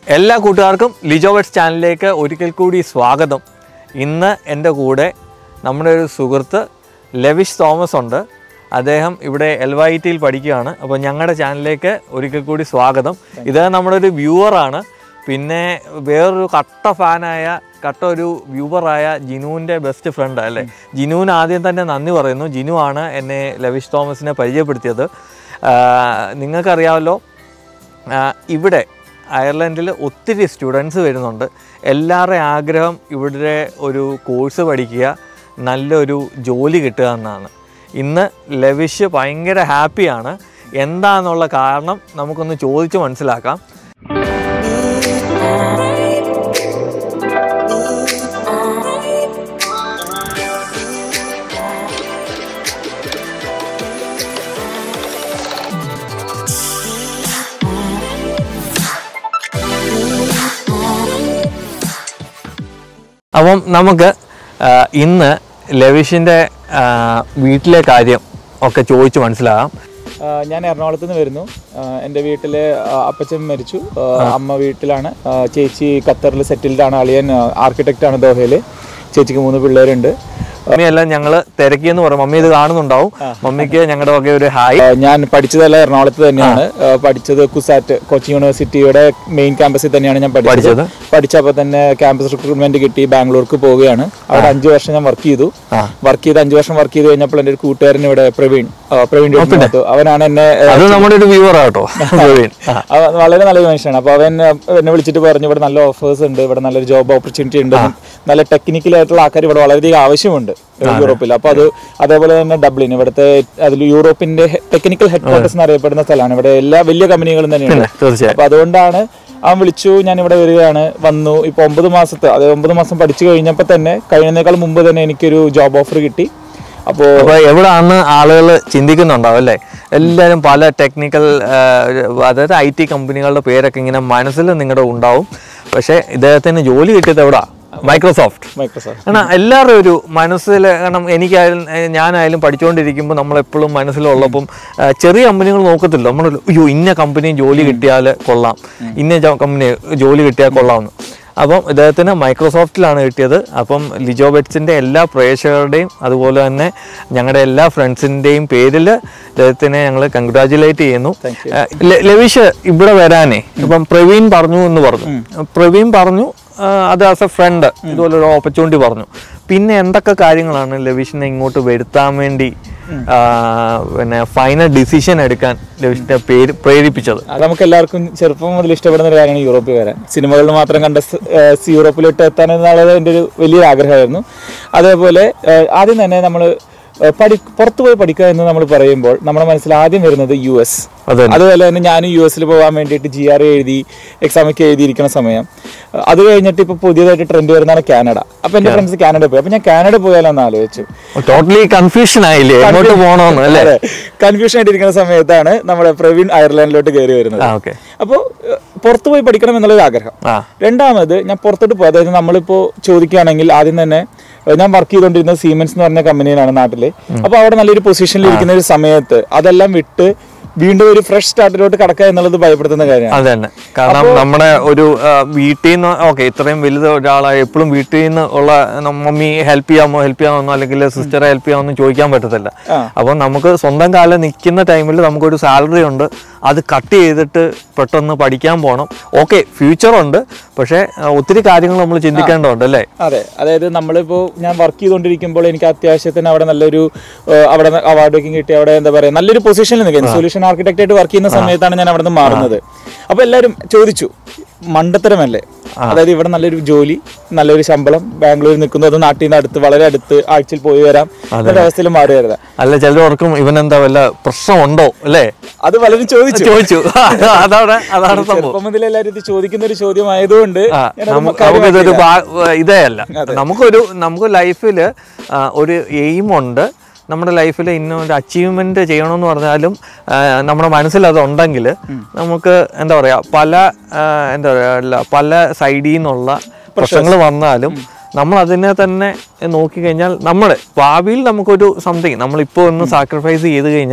എല്ലാ കൂട്ടുകാർക്കും ലിജോ വെറ്റ്സ് ചാനലിലേക്ക് ഒരിക്കൽ കൂടി സ്വാഗതം ഇന്ന് എൻ്റെ കൂടെ നമ്മുടെ ഒരു സുഹൃത്ത് ലെവിഷ് തോമസ് ഉണ്ട് അദ്ദേഹം ഇവിടെ എൽ വൈ ടിയിൽ പഠിക്കുകയാണ് അപ്പോൾ ഞങ്ങളുടെ ചാനലിലേക്ക് ഒരിക്കൽ കൂടി സ്വാഗതം ഇത് നമ്മുടെ ഒരു വ്യൂവറാണ് പിന്നെ വേറൊരു കട്ട ഫാനായ കട്ട ഒരു വ്യൂവറായ ജിനുവിൻ്റെ ബെസ്റ്റ് ഫ്രണ്ട് അല്ലേ ജിനുവിന് ആദ്യം തന്നെ നന്ദി പറയുന്നു ജിനു ആണ് എന്നെ ലെവിഷ് തോമസിനെ പരിചയപ്പെടുത്തിയത് ആ, നിങ്ങൾക്കറിയാമല്ലോ ആ, ഇവിടെ അയർലൻഡിൽ ഒത്തിരി സ്റ്റുഡൻസ് വരുന്നുണ്ട് എല്ലാവരുടെയും ആഗ്രഹം ഇവിടെ ഒരു കോഴ്സ് പഠിക്കുക നല്ലൊരു ജോലി കിട്ടുക എന്നാണ് ഇന്ന് ലവിഷ് ഭയങ്കര ഹാപ്പിയാണ് എന്താണെന്നുള്ള കാരണം നമുക്കൊന്ന് ചോദിച്ച് മനസ്സിലാക്കാം അപ്പം നമുക്ക് ആ, ഇന്ന് ലവിഷിൻ്റെ ആ, വീട്ടിലെ കാര്യം ഒക്കെ ചോദിച്ച് മനസ്സിലാകാം ആ, ഞാൻ എറണാകുളത്ത് നിന്ന് വരുന്നു ആ, എൻ്റെ വീട്ടിൽ അപ്പച്ചൻ മരിച്ചു ആ, അമ്മ വീട്ടിലാണ് ആ, ചേച്ചി ഖത്തറിൽ സെറ്റിൽഡ് ആണ് അളിയൻ ആർക്കിടെക്റ്റ് ആണ് ദോഹയിൽ ചേച്ചിക്ക് മൂന്ന് പിള്ളേരുണ്ട് മമ്മിയെല്ലാം ഞങ്ങൾ തിരക്കിയെന്ന് പറയും മമ്മി ഇത് കാണുന്നുണ്ടാവും മമ്മിക്ക് ഞങ്ങളുടെ വക ഒരു ഹായ് ആ, ഞാൻ പഠിച്ചതെല്ലാം എറണാകുളത്ത് തന്നെയാണ് ആ, പഠിച്ചത് കുസാറ്റ് കൊച്ചി യൂണിവേഴ്സിറ്റിയുടെ മെയിൻ ക്യാമ്പസിൽ തന്നെയാണ് ഞാൻ പഠിച്ചത് പഠിച്ചത് പഠിച്ചപ്പോൾ തന്നെ ക്യാമ്പസ് റിക്രൂട്ട്മെന്റ് കിട്ടി ബാംഗ്ലൂർക്ക് പോവുകയാണ് അവിടെ അഞ്ച് വർഷം ഞാൻ വർക്ക് ചെയ്തു ആ. വർക്ക് ചെയ്ത് അഞ്ച് വർഷം വർക്ക് ചെയ്ത് കഴിഞ്ഞപ്പോൾ എൻ്റെ ഒരു കൂട്ടുകാരൻ ഇവിടെ പ്രവീൺ ആ, പ്രവീൺ ജോൺസൺ അവനാണ് എന്നെ ആ, അത് നമ്മുടെ ഒരു വ്യൂവർ ആട്ടോ പ്രവീൺ ആ. അവൻ വളരെ നല്ലൊരു മനുഷ്യനാണ് അപ്പോൾ അവൻ അഹ്, എന്നെ വിളിച്ചിട്ട് പറഞ്ഞു ഇവിടെ നല്ല ഓഫേഴ്സ് ഉണ്ട് ഇവിടെ നല്ലൊരു ജോബ് ഓപ്പർച്യൂണിറ്റി ഉണ്ട് നല്ല ടെക്നിക്കൽ ആയിട്ടുള്ള ആൾക്കാർ ഇവിടെ വളരെയധികം ആവശ്യമുണ്ട് യൂറോപ്പിൽ അപ്പോൾ അത് അതേപോലെ തന്നെ ഡബ്ലിൻ ഇവിടുത്തെ അതിൽ യൂറോപ്പിന്റെ ടെക്നിക്കൽ ഹെഡ് ക്വാർട്ടേഴ്സ് എന്നറിയപ്പെടുന്ന സ്ഥലമാണ് ഇവിടെ എല്ലാ വലിയ കമ്പനികളും തന്നെയുണ്ട് പിന്നെ തീർച്ചയായും അപ്പൊ അതുകൊണ്ടാണ് അവൻ വിളിച്ചു ഞാൻ ഇവിടെ വരികയാണ് വന്നു ഇപ്പൊ ഒമ്പത് മാസത്തെ അത് ഒമ്പത് മാസം പഠിച്ചു കഴിഞ്ഞപ്പോൾ തന്നെ കഴിയുന്നേക്കാൾ മുമ്പ് തന്നെ എനിക്കൊരു ജോബ് ഓഫർ കിട്ടി അപ്പോൾ അപ്പൊ എവിടാന്ന് ആളുകൾ ചിന്തിക്കുന്നുണ്ടാവും അല്ലേ എല്ലാവരും പല ടെക്നിക്കൽ അതായത് ഐ ടി കമ്പനികളുടെ പേരൊക്കെ ഇങ്ങനെ മനസ്സിൽ നിങ്ങളുടെ ഉണ്ടാവും പക്ഷേ ഇദ്ദേഹത്തിന് ജോലി കിട്ടിയത് എവിടാ മൈക്രോസോഫ്റ്റ് മൈക്രോസോഫ്റ്റ് കാരണം എല്ലാവരും ഒരു മനസ്സിൽ കാരണം എനിക്കായാലും ഏ, ഞാനായാലും പഠിച്ചുകൊണ്ടിരിക്കുമ്പോൾ നമ്മളെപ്പോഴും മനസ്സിലുള്ളപ്പം ആ, ചെറിയ കമ്പനികൾ നോക്കത്തില്ല നമ്മൾ അയ്യോ ഇന്ന കമ്പനി ജോലി കിട്ടിയാൽ കൊള്ളാം ഇന്ന കമ്പനി ജോലി കിട്ടിയാൽ കൊള്ളാമെന്ന് അപ്പം ഇദ്ദേഹത്തിന് മൈക്രോസോഫ്റ്റിലാണ് കിട്ടിയത് അപ്പം ലിജോ ബെറ്റ്സിൻ്റെ എല്ലാ പ്രേക്ഷകരുടെയും അതുപോലെ തന്നെ ഞങ്ങളുടെ എല്ലാ ഫ്രണ്ട്സിൻ്റെയും പേരിൽ ഇദ്ദേഹത്തിനെ ഞങ്ങൾ കൺഗ്രാജുലേറ്റ് ചെയ്യുന്നു ആ, ലെ- ലവീഷ് ഇവിടെ വരാനേ ഇപ്പം പ്രവീൺ പറഞ്ഞു എന്ന് പറഞ്ഞു പ്രവീൺ പറഞ്ഞു ആ, അത് ആസ് എ ഫ്രണ്ട് ഇതുപോലെ ഒരു ഓപ്പർച്യൂണിറ്റി പറഞ്ഞു പിന്നെ എന്തൊക്കെ കാര്യങ്ങളാണ് ലവിഷിനെ ഇങ്ങോട്ട് വരുത്താൻ വേണ്ടി ആ, പിന്നെ ഫൈനൽ ഡിസിഷൻ എടുക്കാൻ ലവിഷിനെ പേര് പ്രേരിപ്പിച്ചത് അത് നമുക്ക് എല്ലാവർക്കും ചെറുപ്പം മുതൽ ഇഷ്ടപ്പെടുന്ന ഒരു കാര്യമാണ് യൂറോപ്പിൽ വരാൻ സിനിമകളിൽ മാത്രം കണ്ട സ്- ഏഹ് സ് യൂറോപ്പിലോട്ട് എത്താൻ എന്നുള്ളത് എൻ്റെ ഒരു വലിയൊരു ആഗ്രഹമായിരുന്നു അതേപോലെ ഏഹ് ആദ്യം തന്നെ നമ്മൾ പഠി പുറത്തു പോയി പഠിക്കുക എന്ന് നമ്മൾ പറയുമ്പോൾ നമ്മുടെ മനസ്സിൽ ആദ്യം വരുന്നത് യു എസ് അതെ അതുപോലെ തന്നെ ഞാനും യു എസിൽ പോകാൻ വേണ്ടിയിട്ട് ജി ആർ എഴുതി എക്സാമൊക്കെ എഴുതിയിരിക്കുന്ന സമയം ഏഹ് അത് കഴിഞ്ഞിട്ട് ഇപ്പോൾ പുതിയതായിട്ട് ട്രെൻഡ് വരുന്നതാണ് കാനഡ അപ്പോൾ എൻ്റെ ഫ്രണ്ട്സ് കാനഡ പോയി അപ്പോൾ ഞാൻ കാനഡ പോയാലോ എന്ന് ആലോചിച്ചു ടോട്ടലി കൺഫ്യൂഷൻ ആയില്ലേ എങ്ങോട്ട് പോകണമെന്ന് അല്ലേ കൺഫ്യൂഷൻ ആയിട്ടിരിക്കുന്ന സമയത്താണ് നമ്മുടെ പ്രവീൺ അയർലൻഡിലോട്ട് കയറി വരുന്നത് ആ ഓക്കെ അപ്പോൾ പുറത്തു പോയി പഠിക്കണം എന്നുള്ളൊരു ആഗ്രഹം ആ രണ്ടാമത് ഞാൻ പുറത്തോട്ട് പോയി അതായത് നമ്മളിപ്പോൾ ചോദിക്കുകയാണെങ്കിൽ ആദ്യം തന്നെ ഏഹ് ഞാൻ വർക്ക് ചെയ്തുകൊണ്ടിരുന്നത് സീമെൻസ് എന്ന് പറഞ്ഞ കമ്പനിയിലാണ് നാട്ടിൽ അപ്പോൾ അവിടെ നല്ലൊരു പൊസിഷനിൽ ഇരിക്കുന്ന ഒരു സമയത്ത് അതെല്ലാം വിട്ട് വീണ്ടും ഒരു ഫ്രഷ് സ്റ്റാർട്ടിലോട്ട് കടക്കുക എന്നുള്ളത് ഭയപ്പെടുത്തുന്ന കാര്യമാണ് അത് തന്നെ കാരണം നമ്മുടെ ഒരു ആ, വീട്ടിൽ നിന്ന് ഓക്കെ ഇത്രയും വലുത് ഒരാളായി എപ്പോഴും വീട്ടിൽ നിന്ന് ഉള്ള ന- മമ്മി ഹെൽപ്പ് ചെയ്യാമോ ഹെൽപ്പ് ചെയ്യാമോ അല്ലെങ്കിൽ സിസ്റ്ററെ ഹെൽപ്പ് ചെയ്യാമോ ചോദിക്കാൻ പറ്റത്തില്ല ആ. അപ്പോൾ നമുക്ക് സ്വന്തം കാലം നിൽക്കുന്ന ടൈമിൽ നമുക്കൊരു സാലറി ഉണ്ട് അത് കട്ട് ചെയ്തിട്ട് പെട്ടെന്ന് പഠിക്കാൻ പോകണം ഓക്കെ ഫ്യൂച്ചർ ഉണ്ട് പക്ഷേ ആ, ഒത്തിരി കാര്യങ്ങൾ നമ്മൾ ചിന്തിക്കേണ്ടതുണ്ട് അല്ലേ അതെ അതായത് നമ്മളിപ്പോൾ ഞാൻ വർക്ക് ചെയ്തുകൊണ്ടിരിക്കുമ്പോൾ എനിക്ക് അത്യാവശ്യത്തിന് അവിടെ നല്ലൊരു ഏഹ് അവിടെ അവാർഡൊക്കെ കിട്ടി അവിടെ എന്താ പറയുക നല്ലൊരു പൊസിഷനിൽ നിൽക്കുന്നത് സൊല്യൂഷൻ ആർക്കിടെക്ട് ആയിട്ട് വർക്ക് ചെയ്യുന്ന സമയത്താണ് ഞാൻ അവിടെ നിന്ന് മാറുന്നത് അപ്പോൾ എല്ലാവരും ചോദിച്ചു മണ്ടത്തരമല്ലേ അതായത് ഇവിടെ നല്ലൊരു ജോലി നല്ലൊരു ശമ്പളം ബാംഗ്ലൂരിൽ നിൽക്കുന്നു അത് നാട്ടിൽ നിന്ന് അടുത്ത് വളരെ അടുത്ത് ആഴ്ചയിൽ പോയി വരാം എന്നൊരു അവസ്ഥയിൽ മാറി വരുന്നത് അല്ല ചിലർക്കും ഇവനെന്താ വല്ല പ്രശ്നമുണ്ടോ അല്ലേ അത് പലരും ചോദിച്ചു ചോദിച്ചു അതാണ് അതാണ് സംഭവം ചെറുപ്പം മുതൽ എല്ലാവരും ഇത് ചോദിക്കുന്ന ഒരു ചോദ്യമായതുകൊണ്ട് ആ, ഞാനത് നമു- കാര്യമാക്കിയില്ല. നമുക്കിതൊരു ഭാ- ഇതേ അല്ല നമുക്കൊരു നമുക്ക് ലൈഫിൽ ഒരു എയിമുണ്ട് നമ്മുടെ ലൈഫിൽ ഇന്ന ഒരു അച്ചീവ്മെന്റ് ചെയ്യണമെന്ന് പറഞ്ഞാലും ആ, നമ്മുടെ മനസ്സിൽ അതുണ്ടെങ്കിൽ നമുക്ക് എന്താ പറയാ പല ആ, എന്താ പറയാ പല സൈഡിൽ നിന്നുള്ള പ്രശ്നങ്ങൾ വന്നാലും നമ്മൾ അതിനെ തന്നെ നോക്കിക്കഴിഞ്ഞാൽ നമ്മൾ ഭാവിയിൽ നമുക്കൊരു സംതിങ് നമ്മളിപ്പോൾ ഒന്ന് സാക്രിഫൈസ് ചെയ്ത് കഴിഞ്ഞാൽ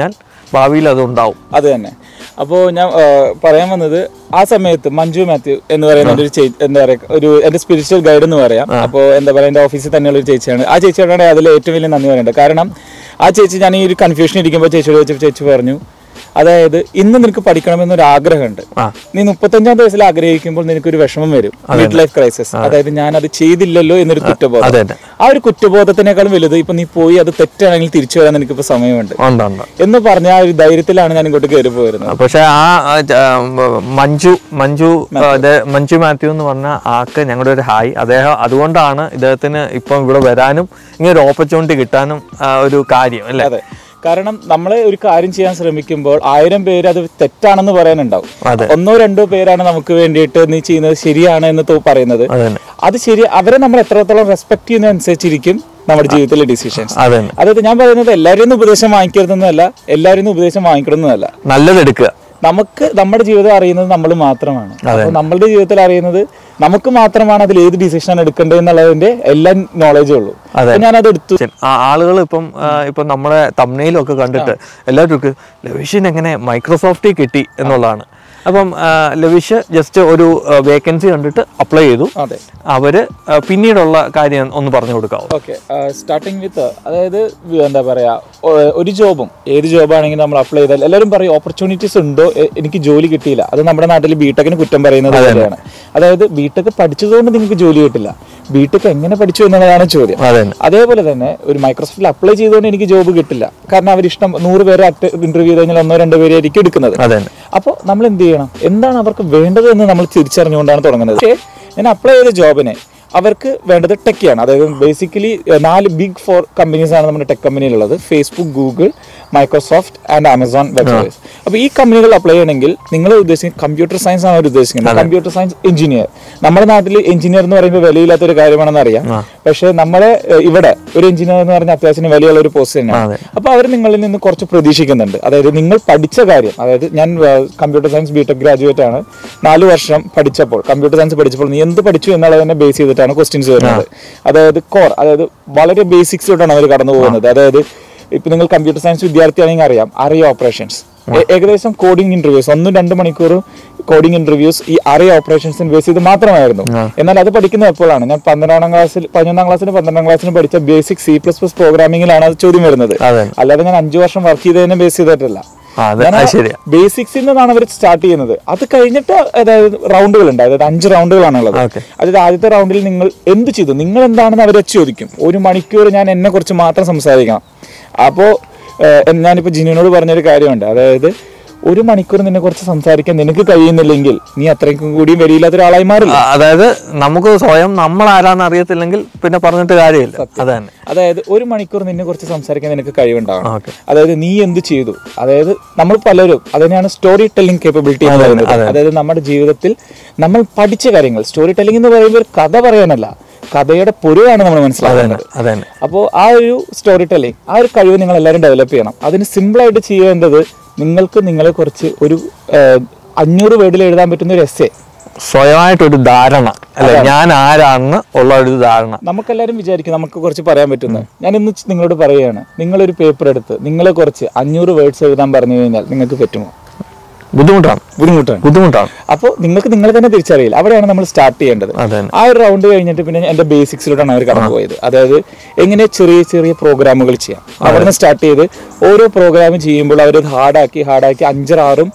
ഭാവിയിൽ അതുണ്ടാവും അത് തന്നെ അപ്പോൾ ഞാൻ ആ, പറയാൻ വന്നത് ആ സമയത്ത് മഞ്ജു മാത്യു എന്ന് പറയുന്ന ഒരു ചേച്ചി എന്താ പറയുക ഒരു എന്റെ സ്പിരിച്വൽ ഗൈഡ് എന്ന് പറയാം അപ്പോൾ എന്താ പറയുക എന്റെ ഓഫീസിൽ തന്നെയുള്ള ഒരു ചേച്ചിയാണ് ആ ചേച്ചിയോടാണ് അതിൽ ഏറ്റവും വലിയ നന്ദി പറയേണ്ടത് കാരണം ആ ചേച്ചി ഞാൻ ഈ ഒരു കൺഫ്യൂഷൻ ഇരിക്കുമ്പോൾ ചേച്ചിയോട് ചോദിച്ചപ്പോൾ ചേച്ചി പറഞ്ഞു അതായത് ഇന്ന് നിനക്ക് പഠിക്കണമെന്നൊരു ആഗ്രഹമുണ്ട് ആ. നീ മുപ്പത്തഞ്ചാം വയസ്സിൽ ആഗ്രഹിക്കുമ്പോൾ നിനക്കൊരു വിഷമം വരും മിഡ് ലൈഫ് ക്രൈസിസ് അതായത് ഞാൻ അത് ചെയ്തില്ലല്ലോ എന്നൊരു കുറ്റബോധം അതെ അതെ ആ ഒരു കുറ്റബോധത്തിനേക്കാളും വലുത് ഇപ്പൊ നീ പോയി അത് തെറ്റാണെങ്കിൽ തിരിച്ചു വരാൻ നിനക്കിപ്പോ സമയമുണ്ട് ഉണ്ട് ഉണ്ട് എന്ന് പറഞ്ഞ ആ ഒരു ധൈര്യത്തിലാണ് ഞാൻ ഇങ്ങോട്ട് കയറി പോയിരുന്നത് പക്ഷെ ആ ആ, ജ- ആ, മഞ്ജു മഞ്ജു ആ, ഇത് മഞ്ജു മാത്യു എന്ന് പറഞ്ഞ ആൾക്ക് ഞങ്ങളുടെ ഒരു ഹായ് അദ്ദേഹം അതുകൊണ്ടാണ് ഇദ്ദേഹത്തിന് ഇപ്പം ഇവിടെ വരാനും ഇങ്ങനെ ഒരു ഓപ്പർച്യൂണിറ്റി കിട്ടാനും ആ, ഒരു കാര്യം അല്ലേ അതെ കാരണം നമ്മൾ ഒരു കാര്യം ചെയ്യാൻ ശ്രമിക്കുമ്പോൾ ആയിരം പേര് അത് തെറ്റാണെന്ന് പറയാനുണ്ടാവും അതെ. ഒന്നോ രണ്ടോ പേരാണ് നമുക്ക് വേണ്ടിയിട്ട് നീ ചെയ്യുന്നത് ശരിയാണ് എന്ന് തോ- പറയുന്നത് അത് തന്നെ അത് ശരി അവരെ നമ്മൾ എത്രത്തോളം റെസ്പെക്ട് ചെയ്യുന്നതനുസരിച്ചിരിക്കും നമ്മുടെ ജീവിതത്തിലെ ഡിസിഷൻസ് അത് തന്നെ അതായത് ഞാൻ പറയുന്നത് എല്ലാവരും നിന്ന് ഉപദേശം വാങ്ങിക്കരുതെന്നല്ല എല്ലാവരും നിന്ന് ഉപദേശം വാങ്ങിക്കണമെന്നല്ല നല്ലത് എടുക്കുക നമുക്ക് നമ്മുടെ ജീവിതം അറിയുന്നത് നമ്മൾ മാത്രമാണ് അപ്പൊ നമ്മളുടെ ജീവിതത്തിൽ അറിയുന്നത് നമുക്ക് മാത്രമാണ് അതിൽ ഏത് ഡിസിഷൻ എടുക്കേണ്ടത് എന്നുള്ളതിന്റെ എല്ലാ നോളജും ഉള്ളൂ അതെ. അപ്പൊ ഞാനത് എടുത്തു ആളുകൾ ഇപ്പം ആ, ഇപ്പം നമ്മുടെ തമ്മനയിലൊക്കെ കണ്ടിട്ട് എല്ലാവരും ലവിഷിന് എങ്ങനെ മൈക്രോസോഫ്റ്റിൽ കിട്ടി എന്നുള്ളതാണ് അപ്പം ആ, ലവിഷ് ജസ്റ്റ് ഒരു വേക്കൻസി കണ്ടിട്ട് അപ്ലൈ ചെയ്തു അതെ അവര് ആ, പിന്നീടുള്ള കാര്യം ഒന്ന് പറഞ്ഞു കൊടുക്കാവോ ഓക്കെ സ്റ്റാർട്ടിങ് വിത്ത് അതായത് വി- എന്താ പറയാ ഒ- ഒരു ജോബും ഏത് ജോബാണെങ്കിലും നമ്മൾ അപ്ലൈ ചെയ്താൽ എല്ലാവരും പറയും ഓപ്പർച്യൂണിറ്റീസ് ഉണ്ടോ എ- എനിക്ക് ജോലി കിട്ടിയില്ല അത് നമ്മുടെ നാട്ടിൽ ബിടെക്കിന് കുറ്റം പറയുന്നത് പോലെയാണ് അതായത് ബിടെക് പഠിച്ചതുകൊണ്ട് നിങ്ങൾക്ക് ജോലി കിട്ടില്ല ബിടെക് എങ്ങനെ പഠിച്ചു എന്നുള്ളതാണ് ചോദ്യം അതെ അതേപോലെ തന്നെ ഒരു മൈക്രോസോഫ്റ്റിൽ അപ്ലൈ ചെയ്തുകൊണ്ട് എനിക്ക് ജോബ് കിട്ടില്ല കാരണം അവർ ഇഷ്ടം നൂറ് പേരെ ഇന്റർവ്യൂ ചെയ്ത് കഴിഞ്ഞാൽ ഒന്നോ രണ്ടോ പേരെ ആയിരിക്കും എടുക്കുന്നത് അതെ അപ്പോൾ നമ്മൾ എന്ത് ചെയ്യണം എന്താണ് അവർക്ക് വേണ്ടത് എന്ന് നമ്മൾ തിരിച്ചറിഞ്ഞുകൊണ്ടാണ് തുടങ്ങുന്നത് പക്ഷേ ഞാൻ അപ്ലൈ ചെയ്ത ജോബിന് അവർക്ക് വേണ്ടത് ടെക്കാണ് അതായത് ബേസിക്കലി നാല് ബിഗ് ഫോർ കമ്പനീസ് ആണ് നമ്മുടെ ടെക് കമ്പനിയിലുള്ളത് Facebook Google Microsoft and Amazon web service അപ്പോൾ ഈ കമ്പനികൾ അപ്ലൈ ചെയ്യണമെങ്കിൽ നിങ്ങൾ ഉദ്ദേശിക്കുന്നത് കമ്പ്യൂട്ടർ സയൻസ് ആണ് അവർ ഉദ്ദേശിക്കുന്നത് കമ്പ്യൂട്ടർ സയൻസ് എഞ്ചിനീയർ നമ്മുടെ നാട്ടിൽ എഞ്ചിനീയർ എന്ന് പറയുമ്പോൾ വിലയില്ലാത്ത ഒരു കാര്യമാണെന്ന് അറിയാം പക്ഷേ നമ്മളെ ഏഹ്, ഇവിടെ ഒരു എഞ്ചിനീയർ എന്ന് പറഞ്ഞാൽ അത്യാവശ്യം വിലയുള്ള ഒരു പോസ്റ്റ് തന്നെയാണ് അതെ. അപ്പോൾ അവർ നിങ്ങളിൽ നിന്ന് കുറച്ച് പ്രതീക്ഷിക്കുന്നുണ്ട് അതായത് നിങ്ങൾ പഠിച്ച കാര്യം അതായത് ഞാൻ കമ്പ്യൂട്ടർ സയൻസ് ബിടെക് ഗ്രാജുവേറ്റ് ആണ് നാല് വർഷം പഠിച്ചപ്പോൾ കമ്പ്യൂട്ടർ സയൻസ് പഠിച്ചപ്പോൾ നീ എന്ത് പഠിച്ചു എന്നുള്ളതിനെ ബേസ് ചെയ്തിട്ടാണ് ക്വസ്റ്റ്യൻസ് വരുന്നത് അതായത് കോർ അതായത് വളരെ ബേസിക്സിലോട്ടാണ് അവർ കടന്നു പോകുന്നത് അതായത് ഇപ്പൊ നിങ്ങൾ കമ്പ്യൂട്ടർ സയൻസ് വിദ്യാർത്ഥിയാണെങ്കിൽ അറിയാം അറിയ ഓപ്പറേഷൻസ് ഏകദേശം കോഡിംഗ് ഇന്റർവ്യൂസ് ഒന്നും രണ്ട് മണിക്കൂർ കോഡിംഗ് ഇന്റർവ്യൂസ് ഈ അറിയ ഓപ്പറേഷൻസിന് ബേസ് ചെയ്ത് മാത്രമായിരുന്നു എന്നാൽ അത് പഠിക്കുന്നത് എപ്പോഴാണ് ഞാൻ പന്ത്രണ്ടാം ക്ലാസ്സിൽ പതിനൊന്നാം ക്ലാസ്സിലും പന്ത്രണ്ടാം ക്ലാസ്സിലും പഠിച്ച ബേസിക് സി പ്ലസ് പ്ലസ് പ്രോഗ്രാമിംഗിലാണ് അത് ചോദ്യം വരുന്നത് അതെ അല്ലാതെ ഞാൻ അഞ്ചു വർഷം വർക്ക് ചെയ്തതിനെ ബേസ് ചെയ്തിട്ടല്ല ആ, അതെ അത് ശരിയാ ബേസിക്സിൽ നിന്നാണ് അവർ സ്റ്റാർട്ട് ചെയ്യുന്നത് അത് കഴിഞ്ഞിട്ട് അതായത് റൗണ്ടുകൾ ഉണ്ട് അതായത് അഞ്ച് റൗണ്ടുകളാണുള്ളത് ഓക്കെ അതായത് ആദ്യത്തെ റൗണ്ടിൽ നിങ്ങൾ എന്ത് ചെയ്തു നിങ്ങൾ എന്താണെന്ന് അവരെ ചോദിക്കും ഒരു മണിക്കൂർ ഞാൻ എന്നെ കുറിച്ച് മാത്രം സംസാരിക്കണം അപ്പോൾ ഞാനിപ്പോൾ ജിനുവിനോട് പറഞ്ഞൊരു കാര്യമുണ്ട് അതായത് ഒരു മണിക്കൂർ നിന്നെ കുറിച്ച് സംസാരിക്കാൻ നിനക്ക് കഴിയുന്നില്ലെങ്കിൽ നീ അത്രയ്ക്കും കൂടിയും വരിയില്ലാത്ത ഒരാളായി മാറില്ല ആ, അതായത് നമുക്ക് സ്വയം നമ്മൾ ആരാന്ന് അറിയത്തില്ലെങ്കിൽ പിന്നെ പറഞ്ഞിട്ട് കാര്യമില്ല അത് തന്നെ അതായത് ഒരു മണിക്കൂർ നിന്നെ കുറിച്ച് സംസാരിക്കാൻ നിനക്ക് കഴിവുണ്ടാവണം ഓക്കെ അതായത് നീ എന്ത് ചെയ്തു അതായത് നമ്മൾ പലരും അതിനെയാണ് സ്റ്റോറി ടെല്ലിംഗ് കേപ്പബിലിറ്റി എന്ന് പറയുന്നത് അതായത് നമ്മുടെ ജീവിതത്തിൽ നമ്മൾ പഠിച്ച കാര്യങ്ങൾ സ്റ്റോറി ടെല്ലിംഗ് എന്ന് പറയുമ്പോൾ ഒരു കഥ പറയാനല്ല കഥയുടെ പൊരുവാണ് നമ്മൾ മനസ്സിലാക്കുന്നത് അത് തന്നെ അപ്പോൾ ആ ഒരു സ്റ്റോറി ടെല്ലിംഗ് ആ ഒരു കഴിവ് നിങ്ങൾ എല്ലാവരും ഡെവലപ്പ് ചെയ്യണം അതിന് സിമ്പിളായിട്ട് ചെയ്യേണ്ടത് നിങ്ങൾക്ക് നിങ്ങളെ കുറിച്ച് ഒരു ഏഹ്, അഞ്ഞൂറ് വേർഡിൽ എഴുതാൻ പറ്റുന്ന ഒരു എസ്സേ സ്വയമായിട്ടൊരു ധാരണ അല്ലെ ഞാൻ ആരാണെന്ന് ഉള്ള ഒരു ധാരണ നമുക്കെല്ലാവരും വിചാരിക്കും നമുക്ക് കുറച്ച് പറയാൻ പറ്റുന്നത് ഞാൻ ഇന്ന് ച് നിങ്ങളോട് പറയുകയാണ് നിങ്ങളൊരു പേപ്പർ എടുത്ത് നിങ്ങളെ കുറച്ച് അഞ്ഞൂറ് വേർഡ്സ് എഴുതാൻ പറഞ്ഞു കഴിഞ്ഞാൽ നിങ്ങൾക്ക് പറ്റുമോ ബുദ്ധിമുട്ടാണ് ബുദ്ധിമുട്ടാണ് ബുദ്ധിമുട്ടാണ് അപ്പോൾ നിങ്ങൾക്ക് നിങ്ങളെ തന്നെ തിരിച്ചറിയില്ല അവിടെയാണ് നമ്മൾ സ്റ്റാർട്ട് ചെയ്യേണ്ടത് അത് തന്നെ ആ ഒരു റൗണ്ട് കഴിഞ്ഞിട്ട് പിന്നെ എന്റെ ബേസിക്സിലോട്ടാണ് അവർ കടന്നു പോയത് അതായത് എങ്ങനെ ചെറിയ ചെറിയ പ്രോഗ്രാമുകൾ ചെയ്യാം അവിടെ നിന്ന് സ്റ്റാർട്ട് ചെയ്ത് ഓരോ പ്രോഗ്രാം ചെയ്യുമ്പോൾ അവർ ഹാർഡാക്കി ഹാർഡാക്കി അഞ്ചാറും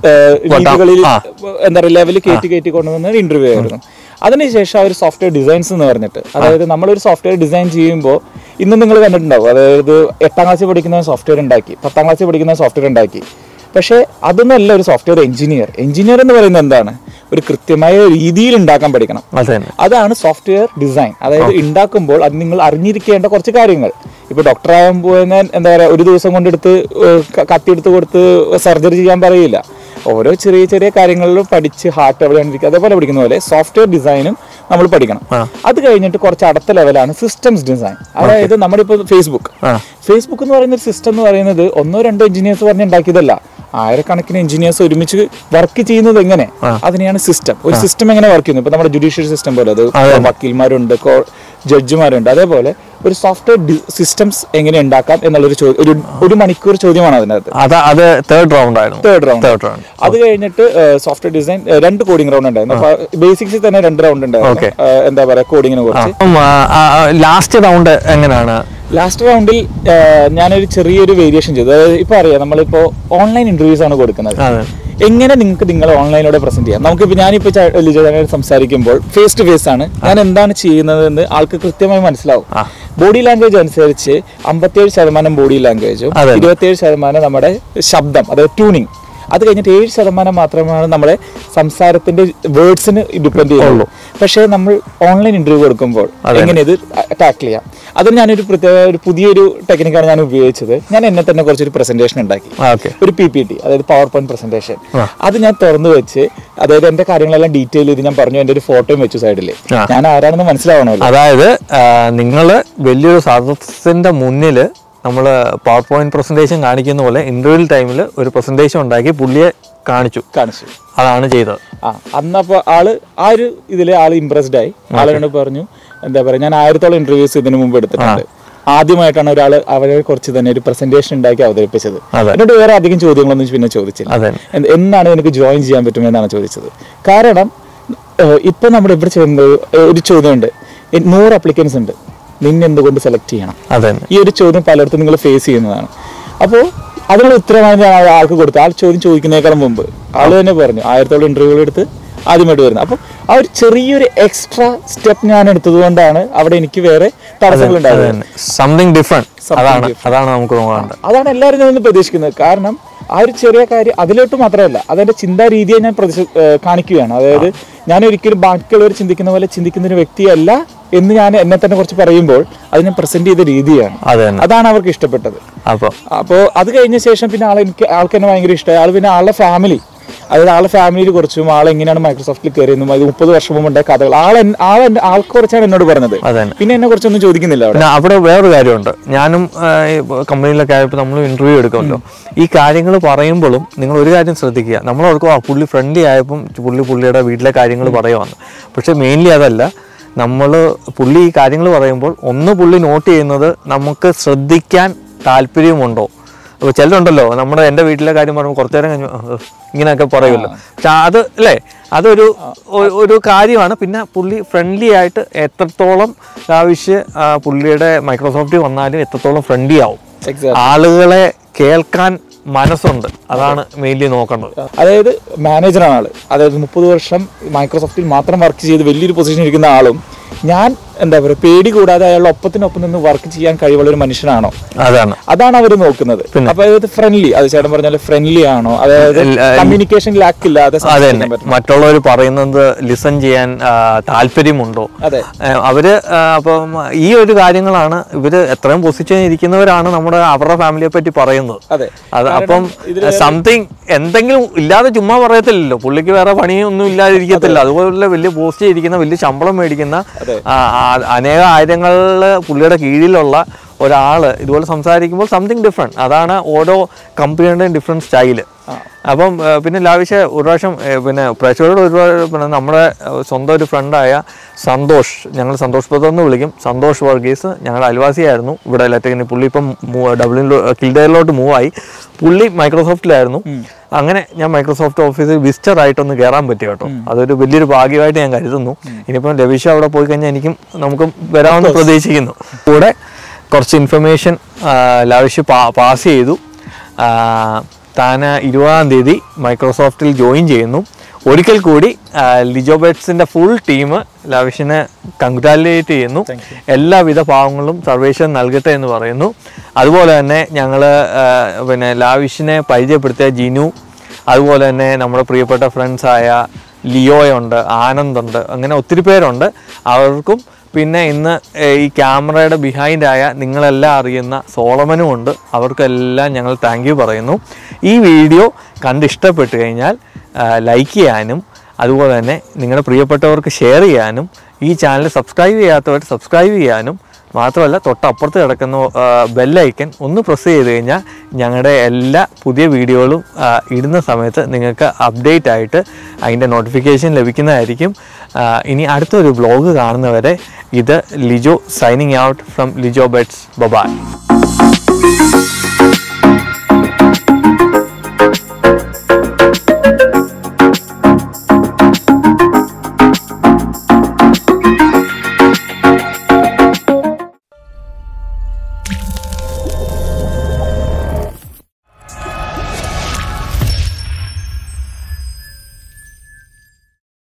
രീതികളിൽ ആ. എന്താ പറയുക ലെവലിൽ കയറ്റി കയറ്റി കൊണ്ടുവന്ന ഇന്റർവ്യൂ ആയിരുന്നു അതിനുശേഷം അവർ സോഫ്റ്റ്വെയർ ഡിസൈൻസ് എന്ന് പറഞ്ഞിട്ട് അതായത് നമ്മളൊരു സോഫ്റ്റ്വെയർ ഡിസൈൻ ചെയ്യുമ്പോൾ ഇന്ന് നിങ്ങൾ കണ്ടിട്ടുണ്ടാവും അതായത് എട്ടാം ക്ലാസ്സിൽ പഠിക്കുന്ന സോഫ്റ്റ്വെയർ ഉണ്ടാക്കി പത്താം ക്ലാസ്സിൽ പഠിക്കുന്ന സോഫ്റ്റ്വെയർ ഉണ്ടാക്കി പക്ഷേ അതൊന്നുമല്ല ഒരു സോഫ്റ്റ്വെയർ എഞ്ചിനീയർ എഞ്ചിനീയർ എന്ന് പറയുന്നത് എന്താണ് ഒരു കൃത്യമായ രീതിയിൽ ഉണ്ടാക്കാൻ പഠിക്കണം അത് തന്നെ അതാണ് സോഫ്റ്റ്വെയർ ഡിസൈൻ അതായത് ഉണ്ടാക്കുമ്പോൾ അത് നിങ്ങൾ അറിഞ്ഞിരിക്കേണ്ട കുറച്ച് കാര്യങ്ങൾ ഇപ്പൊ ഡോക്ടർ ആകുമ്പോൾ എന്താ പറയാ ഒരു ദിവസം കൊണ്ടെടുത്ത് ഏഹ്, ക- കത്തിയെടുത്ത് കൊടുത്ത് സർജറി ചെയ്യാൻ പറയില്ല ഓരോ ചെറിയ ചെറിയ കാര്യങ്ങളിലും പഠിച്ച് ഹാർട്ട് എവിടെയാണ് ഇരിക്കുക അതേപോലെ പഠിക്കുന്ന പോലെ സോഫ്റ്റ്വെയർ ഡിസൈനും നമ്മൾ പഠിക്കണം ആ. അത് കഴിഞ്ഞിട്ട് കുറച്ച് അടുത്ത ലെവലാണ് സിസ്റ്റംസ് ഡിസൈൻ അതായത് നമ്മുടെ ഇപ്പോൾ ഫേസ്ബുക്ക് ആ ഫേസ്ബുക്ക് എന്ന് പറയുന്ന ഒരു സിസ്റ്റം എന്ന് പറയുന്നത് ഒന്നോ രണ്ടോ എഞ്ചിനീയേഴ്സ് പറഞ്ഞ് ഉണ്ടാക്കിയതല്ല ആയിരക്കണക്കിന് എഞ്ചിനീയേഴ്സ് ഒരുമിച്ച് വർക്ക് ചെയ്യുന്നത് എങ്ങനെ അതിനെയാണ് സിസ്റ്റം ഒരു സിസ്റ്റം എങ്ങനെ വർക്ക് ചെയ്യുന്നത് ഇപ്പൊ നമ്മുടെ ജുഡീഷ്യറി സിസ്റ്റം പോലെ അത് വക്കീൽമാരുണ്ട് ജഡ്ജിമാരുണ്ട് അതേപോലെ ഒരു സോഫ്റ്റ്വെയർ സിസ്റ്റംസ് എങ്ങനെ ഉണ്ടാക്കാം എന്നുള്ളൊരു ചോദ്യം ഒരു ഒരു മണിക്കൂർ ചോദ്യമാണ് അതിനകത്ത് അത് അത് തേർഡ് റൗണ്ട് ആയിരുന്നു തേർഡ് റൗണ്ട് തേർഡ് റൗണ്ട് അത് കഴിഞ്ഞിട്ട് സോഫ്റ്റ്വെയർ ഡിസൈൻ രണ്ട് കോഡിംഗ് റൗണ്ട് ഉണ്ടായിരുന്നു അപ്പൊ ബേസിക്സിൽ തന്നെ രണ്ട് റൗണ്ട് ഉണ്ടായിരുന്നു ആ, എന്താ പറയാ കോഡിങ്ങിനെ കുറിച്ച് അപ്പം ലാസ്റ്റ് റൗണ്ട് എങ്ങനെയാണ് ലാസ്റ്റ് റൗണ്ടിൽ ഞാനൊരു ചെറിയൊരു വേരിയേഷൻ ചെയ്തു അതായത് ഇപ്പൊ അറിയാം നമ്മളിപ്പോ ഓൺലൈൻ ഇന്റർവ്യൂസ് ആണ് കൊടുക്കുന്നത് അതെ എങ്ങനെ നിങ്ങൾക്ക് നിങ്ങളെ ഓൺലൈനിലൂടെ പ്രസന്റ് ചെയ്യാം നമുക്കിപ്പോ ഞാനിപ്പോ ച- ലിജോ ചാനൽ സംസാരിക്കുമ്പോൾ ഫേസ് ടു ഫേസ് ആണ് ഞാൻ എന്താണ് ചെയ്യുന്നതെന്ന് ആൾക്ക് കൃത്യമായി മനസ്സിലാവും ആ. ബോഡി ലാംഗ്വേജ് അനുസരിച്ച് അമ്പത്തിയേഴ് ശതമാനം ബോഡി ലാംഗ്വേജും അതെ. ഇരുപത്തിയേഴ് ശതമാനം നമ്മുടെ ശബ്ദം അതായത് ട്യൂണിങ് അത് കഴിഞ്ഞിട്ട് ഏഴ് ശതമാനം മാത്രമാണ് നമ്മുടെ സംസാരത്തിന്റെ വേർഡ്സിന് ഡിപ്പെൻഡ് ചെയ്യുള്ളൂ പക്ഷേ നമ്മൾ ഓൺലൈൻ ഇന്റർവ്യൂ കൊടുക്കുമ്പോൾ എങ്ങനെ ഇത് ടാക്കിൾ ചെയ്യാം അതിന് ഞാനൊരു പ്രത്യേക ഒരു പുതിയൊരു ടെക്നിക്കാണ് ഞാൻ ഉപയോഗിച്ചത് ഞാൻ എന്നെ തന്നെ കുറച്ചൊരു പ്രസന്റേഷൻ ഉണ്ടാക്കി ഓക്കെ ഒരു പി പി ടി അതായത് പവർ പോയിന്റ് പ്രസന്റേഷൻ അത് ഞാൻ തുറന്നു വെച്ച് അതായത് എന്റെ കാര്യങ്ങളെല്ലാം ഡീറ്റെയിൽ ചെയ്ത് ഞാൻ പറഞ്ഞു എന്റെ ഒരു ഫോട്ടോയും വെച്ചു സൈഡിൽ ആ. ഞാൻ ആരാണെന്ന് മനസ്സിലാവണമല്ലോ അതായത് നിങ്ങൾ വലിയൊരു സദസ്സിന്റെ മുന്നിൽ നമ്മൾ പവർ പോയിന്റ് പ്രസന്റേഷൻ കാണിക്കുന്ന പോലെ ഇന്റർവ്യൂ ടൈമിൽ ഒരു പ്രസന്റേഷൻ ഉണ്ടാക്കി പുള്ളിയെ കാണിച്ചു കാണിച്ചു അതാണ് ചെയ്തത് ആ അന്നപ്പോ ആള് ആ ഒരു ഇതില് ആള് ഇംപ്രസ്ഡ് ആയി ആളെന്നോട് പറഞ്ഞു എന്താ പറയാ ഞാൻ ആയിരത്തോളം ഇന്റർവ്യൂസ് ഇതിനു മുമ്പ് എടുത്തിട്ടുണ്ട് ആദ്യമായിട്ടാണ് ഒരാൾ അവരെ കുറിച്ച് തന്നെ ഒരു പ്രസന്റേഷൻ ഉണ്ടാക്കി അവതരിപ്പിച്ചത് അതെ. എന്നോട് വേറെ അധികം ചോദ്യങ്ങളൊന്നും പിന്നെ ചോദിച്ചില്ല അതെ എന്ത്- എന്നാണ് എനിക്ക് ജോയിൻ ചെയ്യാൻ പറ്റുമെന്നാണ് ചോദിച്ചത് കാരണം ഏഹ്, ഇപ്പൊ നമ്മുടെ ഇവിടെ ചെയ്യുന്നത് ഏഹ്, ഒരു ചോദ്യമുണ്ട് എ- നൂറ് അപ്ലിക്കൻസ് ഉണ്ട് നിന്നെ എന്തുകൊണ്ട് സെലക്ട് ചെയ്യണം അതെ ഈ ഒരു ചോദ്യം പലയിടത്തും നിങ്ങൾ ഫേസ് ചെയ്യുന്നതാണ് അപ്പോൾ അതിനുള്ള ഉത്തരമാണ് ഞാൻ ആ ആൾക്ക് കൊടുത്തത് ആൾ ചോദ്യം ചോദിക്കുന്നേക്കാളും മുമ്പ് ആള് തന്നെ പറഞ്ഞു ആയിരത്തോളം ഇന്റർവ്യൂകൾ എടുത്ത് ആദ്യമായിട്ട് വരുന്നത് അപ്പം ആ ഒരു ചെറിയൊരു എക്സ്ട്രാ സ്റ്റെപ്പ് ഞാൻ എടുത്തത് കൊണ്ടാണ് അവിടെ എനിക്ക് വേറെ തടസ്സങ്ങൾ ഉണ്ടായത് സംതിങ് ഡിഫറെന്റ് അതാണ് അതാണ് നമുക്ക് നോക്കേണ്ടത് അതാണ് എല്ലാവരും ഞാൻ പ്രതീക്ഷിക്കുന്നത് കാരണം ആ ഒരു ചെറിയ കാര്യം അതിലോട്ട് മാത്രമല്ല അതെന്റെ ചിന്താ രീതിയെ ഞാൻ പ്രതി കാണിക്കുകയാണ് അതായത് ഞാൻ ഒരിക്കലും ബാക്കിയുള്ളവർ ചിന്തിക്കുന്ന പോലെ ചിന്തിക്കുന്ന ഒരു വ്യക്തിയല്ല എന്ന് ഞാൻ എന്നെ തന്നെ കുറച്ച് പറയുമ്പോൾ അത് ഞാൻ പ്രസന്റ് ചെയ്ത രീതിയാണ് അതെ തന്നെ അതാണ് അവർക്ക് ഇഷ്ടപ്പെട്ടത് അപ്പോൾ അപ്പോൾ അത് കഴിഞ്ഞ ശേഷം പിന്നെ ആൾ എനിക്ക് ആൾക്ക് എന്നെ ഭയങ്കര ഇഷ്ടമായി ആൾ പിന്നെ ആളുടെ ഫാമിലി അതായത് ആളുടെ ഫാമിലിയിൽ കുറിച്ചും ആൾ എങ്ങനെയാണ് മൈക്രോസോഫ്റ്റിൽ കയറിയെന്നും അത് മുപ്പത് വർഷം മുമ്പ് ഉണ്ടായ കഥകൾ ആൾ എൻ- ആൾ എന്നെ- ആൾക്ക് കുറിച്ചാണ് എന്നോട് പറഞ്ഞത് അതെ തന്നെ പിന്നെ എന്നെ കുറിച്ചൊന്നും ചോദിക്കുന്നില്ല അവിടെ പിന്നെ അവിടെ വേറൊരു കാര്യമുണ്ട് ഞാനും ആ, ഈ കമ്പനിയിലൊക്കെ ആയപ്പോൾ നമ്മൾ ഇന്റർവ്യൂ എടുക്കുമല്ലോ ഈ കാര്യങ്ങൾ പറയുമ്പോഴും നിങ്ങൾ ഒരു കാര്യം ശ്രദ്ധിക്കുക നമ്മൾ ഓർക്കും ആ പുള്ളി ഫ്രണ്ട്ലി ആയപ്പം പുള്ളി പുള്ളിയുടെ വീട്ടിലെ കാര്യങ്ങൾ പറയുവാണ് പക്ഷെ മെയിൻലി അതല്ല നമ്മൾ പുള്ളി ഈ കാര്യങ്ങൾ പറയുമ്പോൾ ഒന്ന് പുള്ളി നോട്ട് ചെയ്യുന്നത് നമുക്ക് ശ്രദ്ധിക്കാൻ താല്പര്യമുണ്ടോ അപ്പോൾ ചിലരുണ്ടല്ലോ നമ്മുടെ എൻ്റെ വീട്ടിലെ കാര്യം പറയുമ്പോൾ കുറച്ചു നേരം കഴിഞ്ഞു "ഉഹ്, ഇങ്ങനെയൊക്കെ പറയുമല്ലോ പക്ഷെ അത് അല്ലേ അതൊരു ഒ- ഒരു കാര്യമാണ് പിന്നെ പുള്ളി ഫ്രണ്ട്ലി ആയിട്ട് എത്രത്തോളം ആവശ്യ ആ, പുള്ളിയുടെ മൈക്രോസോഫ്റ്റിൽ വന്നാലും എത്രത്തോളം ഫ്രണ്ട്ലി ആവും Exactly. ആളുകളെ കേൾക്കാൻ മനസ്സുണ്ട് അതാണ് മെയിൻലി നോക്കേണ്ടത് അതായത് മാനേജറാണ് ആള് അതായത് മുപ്പത് വർഷം മൈക്രോസോഫ്റ്റിൽ മാത്രം വർക്ക് ചെയ്ത് വലിയൊരു പൊസിഷൻ ഇരിക്കുന്ന ആളും ഞാൻ എന്താ പറയുക പേടി കൂടാതെ അയാളുടെ ഒപ്പത്തിനൊപ്പം നിന്ന് വർക്ക് ചെയ്യാൻ കഴിവുള്ള ഒരു മനുഷ്യനാണോ അതാണ് അതാണ് അവർ നോക്കുന്നത് അപ്പൊ അതായത് ഫ്രണ്ട്ലി അത് ചേട്ടൻ പറഞ്ഞ ഫ്രണ്ട്ലി ആണോ അതായത് കമ്മ്യൂണിക്കേഷൻ ലാക്ക് ഇല്ലാതെ അതെ സംസാരിക്കാൻ പറ്റും മറ്റുള്ളവർ പറയുന്നത് ലിസൺ ചെയ്യാൻ ആ, താല്പര്യമുണ്ടോ അതെ ഏ, അവര് ആ, അപ്പം ഈ ഒരു കാര്യങ്ങളാണ് ഇവര് എത്രയും പൊസിഷൻ ഇരിക്കുന്നവരാണ് നമ്മുടെ അവരുടെ ഫാമിലിയെ പറ്റി പറയുന്നത് അതെ അത് അപ്പം സംതിങ് എന്തെങ്കിലും ഇല്ലാതെ ചുമ്മാ പറയത്തില്ലല്ലോ പുള്ളിക്ക് വേറെ പണിയൊന്നും ഇല്ലാതിരിക്കത്തില്ല അതുപോലെ വലിയ പോസ്റ്റ് ഇരിക്കുന്ന വലിയ ശമ്പളം മേടിക്കുന്ന ആ, ആ, അനേക ആയിരങ്ങളിൽ പുള്ളിയുടെ കീഴിലുള്ള ഒരാള് ഇതുപോലെ സംസാരിക്കുമ്പോൾ സംതിങ് ഡിഫറെൻറ്റ് അതാണ് ഓരോ കമ്പനിയുടെയും ഡിഫറെൻറ്റ് സ്റ്റൈല് അപ്പം ആ, പിന്നെ ലാവിശ്യ ഒരു പ്രാവശ്യം ഏ, പിന്നെ പ്രേക്ഷകരോട് ഒരു പ്രാവശ്യം പിന്നെ നമ്മുടെ ആ, സ്വന്തം ഒരു ഫ്രണ്ടായ സന്തോഷ് ഞങ്ങൾ സന്തോഷ് ബ്രദർ എന്ന് വിളിക്കും സന്തോഷ് വർഗീസ് ഞങ്ങളുടെ അയൽവാസിയായിരുന്നു ഇവിടെ ലെറ്റക്കിന് പുള്ളി ഇപ്പം ഡബ്ലിനിലോ കിൽഡയിലോട്ട് മൂവ് ആയി പുള്ളി മൈക്രോസോഫ്റ്റിലായിരുന്നു അങ്ങനെ ഞാൻ മൈക്രോസോഫ്റ്റ് ഓഫീസിൽ വിസിറ്റർ ആയിട്ടൊന്ന് കയറാൻ പറ്റി കേട്ടോ അതൊരു വലിയൊരു ഭാഗ്യമായിട്ട് ഞാൻ കരുതുന്നു ഇനിയിപ്പം രവീഷ അവിടെ പോയി കഴിഞ്ഞാൽ എനിക്കും നമുക്കും വരാമെന്ന് പ്രതീക്ഷിക്കുന്നു കൂടെ കുറച്ച് ഇൻഫർമേഷൻ ലാവിഷ് പാസ് ചെയ്തു ആ, താൻ ഇരുപതാം തീയതി മൈക്രോസോഫ്റ്റിൽ ജോയിൻ ചെയ്യുന്നു ഒരിക്കൽ കൂടി ആ, ലിജോ ബെറ്റ്സിന്റെ ഫുൾ ടീം ലാവിഷിനെ കൺഗ്രാലേറ്റ് ചെയ്യുന്നു എല്ലാവിധ പാവങ്ങളും സർവേഷൻ നൽകട്ടെ എന്ന് പറയുന്നു അതുപോലെ തന്നെ ഞങ്ങൾ പിന്നെ ലാവിഷിനെ പരിചയപ്പെടുത്തിയ ജിനു അതുപോലെ തന്നെ നമ്മുടെ പ്രിയപ്പെട്ട ഫ്രണ്ട്സായ ലിയോയുണ്ട് ആനന്ദുണ്ട് അങ്ങനെ ഒത്തിരി പേരുണ്ട് അവർക്കും പിന്നെ ഇന്ന് ഏർ, ഈ ക്യാമറയുടെ ബിഹൈൻഡായ നിങ്ങളെല്ലാം അറിയുന്ന സോളമനും ഉണ്ട് അവർക്കെല്ലാം ഞങ്ങൾ താങ്ക് യു പറയുന്നു ഈ വീഡിയോ കണ്ട് ഇഷ്ടപ്പെട്ട് കഴിഞ്ഞാൽ ലൈക്ക് ചെയ്യാനും അതുപോലെ തന്നെ നിങ്ങളുടെ പ്രിയപ്പെട്ടവർക്ക് ഷെയർ ചെയ്യാനും ഈ ചാനൽ സബ്സ്ക്രൈബ് ചെയ്യാത്തവർ സബ്സ്ക്രൈബ് ചെയ്യാനും മാത്രമല്ല തൊട്ടപ്പുറത്ത് കിടക്കുന്ന ബെല്ലൈക്കൻ ഒന്ന് പ്രസ് ചെയ്ത് കഴിഞ്ഞാൽ ഞങ്ങളുടെ എല്ലാ പുതിയ വീഡിയോകളും ആ, ഇടുന്ന സമയത്ത് നിങ്ങൾക്ക് അപ്ഡേറ്റ് ആയിട്ട് അതിൻ്റെ നോട്ടിഫിക്കേഷൻ ലഭിക്കുന്നതായിരിക്കും ആ, ഇനി അടുത്തൊരു ബ്ലോഗ് കാണുന്നവരെ ഇത് Lijo signing out from Lijo Betts bye-bye